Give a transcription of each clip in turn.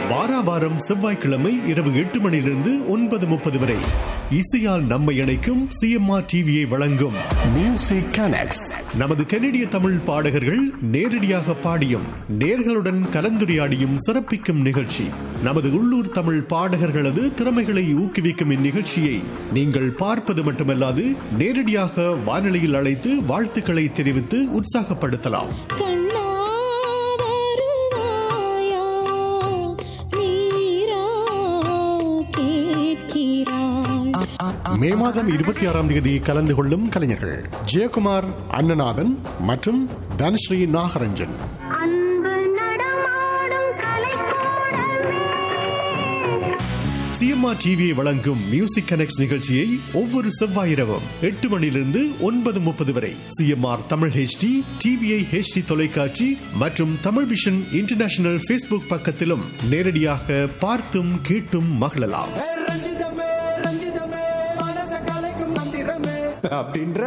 வாரா வாரம் செவ்வாய்க்கிழமை இரவு எட்டு மணியிலிருந்து ஒன்பது முப்பது வரை இசையால் நம்மை இணைக்கும் சிஎம்ஆர் டிவியை வழங்கும் மியூசிக் கனெக்ட்ஸ் நமது கனடிய தமிழ் பாடகர்கள் நேரடியாக பாடியும் நேர்களுடன் கலந்துரையாடியும் சிறப்பிக்கும் நிகழ்ச்சி நமது உள்ளூர் தமிழ் பாடகர்களது திறமைகளை ஊக்குவிக்கும் இந்நிகழ்ச்சியை நீங்கள் பார்ப்பது மட்டுமல்லாது நேரடியாக வானொலியில் அழைத்து வாழ்த்துக்களை தெரிவித்து உற்சாகப்படுத்தலாம் கண்ணா வருவாயா நீரா கேட்கிறாய் மே மாதம் இருபத்தி ஆறாம் தேதி கலந்து கொள்ளும் கலைஞர்கள் ஜெயக்குமார் அண்ணநாதன் மற்றும் தனஸ்ரீ நாகரஞ்சன் அன்பு நடமாடும் கலைக்கூடமே சிஎம்ஆர் டிவியை வழங்கும் மியூசிக் கனெக்ட் நிகழ்ச்சியை ஒவ்வொரு செவ்வாய் இரவும் எட்டு மணியிலிருந்து ஒன்பது முப்பது வரை CMR Tamil HD TVI HD தொலைக்காட்சி மற்றும் தமிழ் விஷன் இன்டர்நேஷனல் ஃபேஸ்புக் பக்கத்திலும் நேரடியாக பார்த்தும் கேட்டும் மகிழலாம் ஏ ரஞ்சிதமே ரஞ்சிதமே மனச கலைக்கும் மந்திரமே அப்படின்ற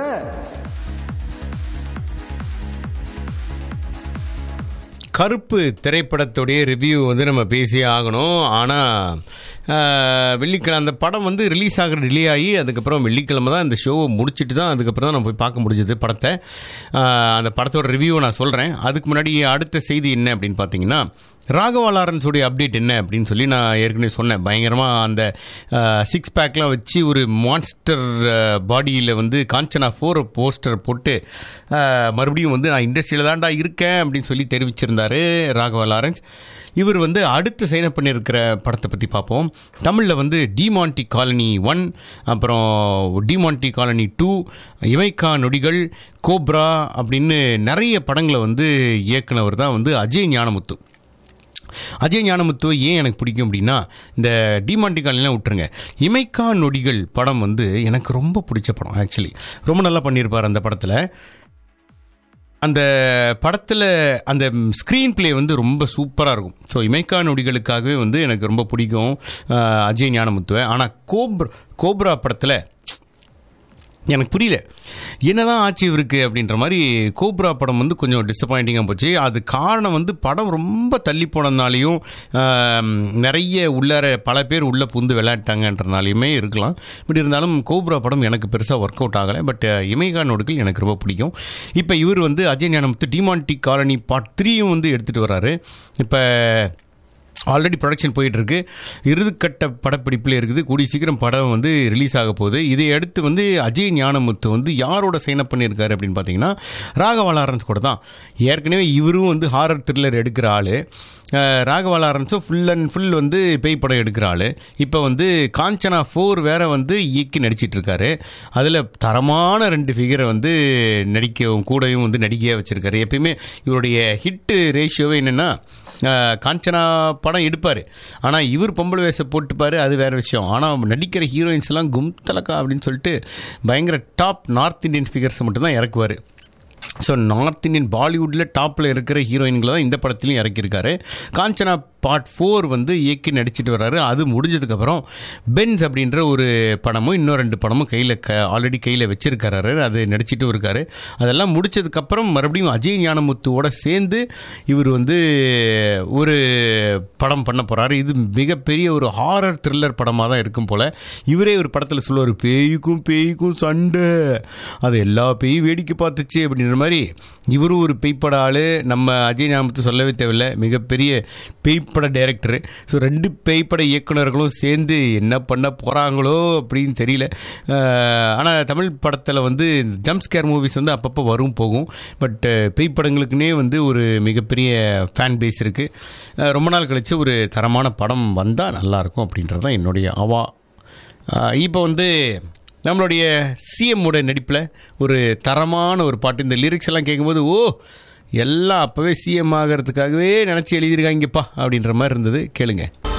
கருப்பு திரைப்படத்துடைய ரிவ்யூ வந்து நம்ம பேசியே ஆகணும் ஆனால் வெள்ளிக்கிழமை அந்த படம் வந்து ரிலீஸ் ஆகிற டிலே ஆகி அதுக்கப்புறம் வெள்ளிக்கிழமை தான் இந்த ஷோவை முடிச்சிட்டு தான் அதுக்கப்புறம் தான் நான் போய் பார்க்க முடிஞ்சது படத்தை ஆஹ் அந்த படத்தோட ரிவ்யூவை நான் சொல்கிறேன் அதுக்கு முன்னாடி அடுத்த செய்தி என்ன அப்படின்னு பார்த்தீங்கன்னா ராகவா லாரன்ஸுடைய அப்டேட் என்ன அப்படின்னு சொல்லி நான் ஏற்கனவே சொன்னேன் பயங்கரமாக அந்த சிக்ஸ் பேக்லாம் வச்சு ஒரு மான்ஸ்டர் பாடியில் வந்து காஞ்சனா ஃபோர் போஸ்டர் போட்டு அஹ், மறுபடியும் வந்து நான் இண்டஸ்ட்ரியில் தான்டா இருக்கேன் அப்படின்னு சொல்லி தெரிவிச்சிருந்தாரு ராகவா லாரன்ஸ் இவர் வந்து அடுத்து சைன் அப் பண்ணியிருக்கிற படத்தை பற்றி பார்ப்போம் தமிழில் வந்து டிமான்டி காலனி ஒன் அப்புறம் டிமான்டி காலனி டூ இமைக்கா நொடிகள் கோப்ரா அப்படின்னு நிறைய படங்களை வந்து இயக்குனவர் தான் வந்து அஜய் ஞானமுத்து அஜய் ஞானமுத்துவை ஏன் எனக்கு பிடிக்கும் அப்படின்னா இந்த டிமாண்டி காலனிலாம் விட்டுருங்க இமைக்கா நொடிகள் படம் வந்து எனக்கு ரொம்ப பிடிச்ச படம் ஆக்சுவலி ரொம்ப நல்லா பண்ணியிருப்பார் அந்த படத்தில் அந்த படத்தில் அந்த ஸ்க்ரீன் ப்ளே வந்து ரொம்ப சூப்பராக இருக்கும் ஸோ இமைக்கா நொடிகளுக்காகவே வந்து எனக்கு ரொம்ப பிடிக்கும் அஹ், அஜய் ஞானமுத்துவை ஆனால் கோப்ரா கோப்ரா படத்தில் எனக்கு புரியல என்னதான் ஆச்சு இவருக்கு அப்படின்ற மாதிரி கோப்ரா படம் வந்து கொஞ்சம் டிசப்பாயிண்டிங்காக போச்சு அது காரணம் வந்து படம் ரொம்ப தள்ளி போனதுனாலையும் ஆம், நிறைய உள்ளார பல பேர் உள்ளே புந்து விளையாட்டாங்கன்றனாலையுமே இருக்கலாம் பட் இருந்தாலும் கோப்ரா படம் எனக்கு பெருசாக ஒர்க் அவுட் ஆகலை பட் இமைகா நோடுகள் எனக்கு ரொம்ப பிடிக்கும் இப்போ இவர் வந்து Ajay Gnanamuthu Demonte colony part த்ரீயும் வந்து எடுத்துகிட்டு வராரு இப்போ ஆல்ரெடி ப்ரொடக்ஷன் போயிட்டு இருக்கு இறுதிக்கட்ட படப்பிடிப்பில் இருக்குது கூடிய சீக்கிரம் படம் வந்து ரிலீஸ் ஆக போகுது இதை அடுத்து வந்து அஜய் ஞானமுத்து வந்து யாரோட சைன் அப் பண்ணியிருக்காரு அப்படின்னு பார்த்தீங்கன்னா ராகவா லாரன்ஸ் கூட தான் ஏற்கனவே இவரும் வந்து ஹாரர் த்ரில்லர் எடுக்கிற ஆள் ராகவா லாரன்ஸும் ஃபுல் அண்ட் ஃபுல் வந்து பேய் படம் எடுக்கிற ஆள் இப்போ வந்து காஞ்சனா ஃபோர் வேற வந்து இயக்கி நடிச்சிட்டு இருக்காரு அதில் தரமான ரெண்டு ஃபிகரை வந்து நடிக்கவும் கூடயும் வந்து நடிக்கையாக வச்சிருக்காரு எப்பயுமே இவருடைய ஹிட்டு ரேஷியோவே என்னென்னா ஆஹ் காஞ்சனா படம் எடுப்பார் ஆனால் இவர் பொம்பளை வேஷம் போட்டுப்பார் அது வேறு விஷயம் ஆனால் நடிக்கிற ஹீரோயின்ஸ் எல்லாம் கும் தலக்கா அப்படின்னு சொல்லிட்டு பயங்கர டாப் நார்த் இந்தியன் ஃபிகர்ஸை மட்டும்தான் இறக்குவார் ஸோ நார்த் இந்தியன் பாலிவுட்டில் டாப்பில் இருக்கிற ஹீரோயின்களை தான் இந்த படத்துலையும் இறக்கியிருக்காரு காஞ்சனா பார்ட் ஃபோர் வந்து இயக்கி நடிச்சிட்டு வர்றாரு அது முடிஞ்சதுக்கப்புறம் பென்ஸ் அப்படின்ற ஒரு படமும் இன்னும் ரெண்டு படமும் கையில் க ஆல்ரெடி கையில் வச்சிருக்காரு அது நடிச்சிட்டும் இருக்காரு அதெல்லாம் முடிச்சதுக்கப்புறம் மறுபடியும் அஜய் ஞானமுத்துவோட சேர்ந்து இவர் வந்து ஒரு படம் பண்ண போகிறாரு இது மிகப்பெரிய ஒரு ஹாரர் த்ரில்லர் படமாக தான் இருக்கும் போல் இவரே ஒரு படத்தில் சொல்லுவார் பேய்க்கும் பேய்க்கும் சண்டை அது எல்லா பேயும் வேடிக்கை பார்த்துச்சு அப்படின்ற மாதிரி இவரும் ஒரு பேய்ப்பட ஆள் நம்ம அஜய் ஞாபகத்தை சொல்லவே தேவையில்லை மிகப்பெரிய பேய்ப்பட டைரக்டர் ஸோ ரெண்டு பேய்ப்பட இயக்குனர்களும் சேர்ந்து என்ன பண்ண போகிறாங்களோ அப்படின்னு தெரியல ஆனால் தமிழ் படத்தில் வந்து ஜம்ப் ஸ்கேர் மூவிஸ் வந்து அப்பப்போ வரும் போகும் பட் பேய் படங்களுக்குன்னே வந்து ஒரு மிகப்பெரிய ஃபேன் பேஸ் இருக்குது ரொம்ப நாள் கழித்து ஒரு தரமான படம் வந்தால் நல்லாயிருக்கும் அப்படின்றது தான் என்னுடைய அவா இப்போ வந்து நம்மளுடைய சிஎம்மோட நடிப்பில் ஒரு தரமான ஒரு பாட்டு இந்த லிரிக்ஸ் எல்லாம் கேட்கும்போது ஓ எல்லாம் அப்போவே சிஎம் ஆகிறதுக்காகவே நினச்சி எழுதியிருக்காங்கப்பா அப்படின்ற மாதிரி இருந்தது கேளுங்க